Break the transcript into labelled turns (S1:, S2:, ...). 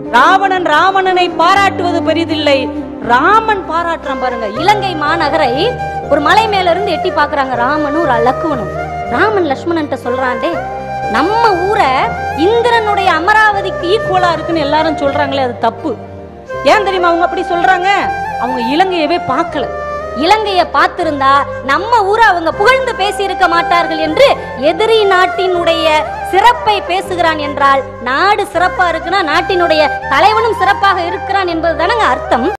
S1: ராவணன் ராவணனை பாராட்டுவது பெரிதில்லை ராமன் பாராட்டுறான் பாருங்க
S2: இலங்கை மாநகரை ஒரு மலை மேல இருந்து எட்டி பாக்குறாங்க ராமனும் ஒரு லக்குவனும் ராமன் லக்ஷ்மணன்ட்ட சொல்றான்டே நம்ம ஊரை இந்திரனுடைய அமராவதிக்கு
S1: ஈக்குவலா இருக்குன்னு எல்லாரும் சொல்றாங்களே அது தப்பு ஏன் தெரியுமா அவங்க அப்படி சொல்றாங்க அவங்க இலங்கையவே பார்க்கல
S2: இலங்கைய பார்த்திருந்தா நம்ம ஊரை அவங்க புகழ்ந்து பேசி இருக்க மாட்டார்கள் என்று எதிரி நாட்டினுடைய சிறப்பை பேசுகிறான் என்றால் நாடு சிறப்பா இருக்குன்னா நாட்டினுடைய தலைவனும் சிறப்பாக இருக்கிறான் என்பது அர்த்தம்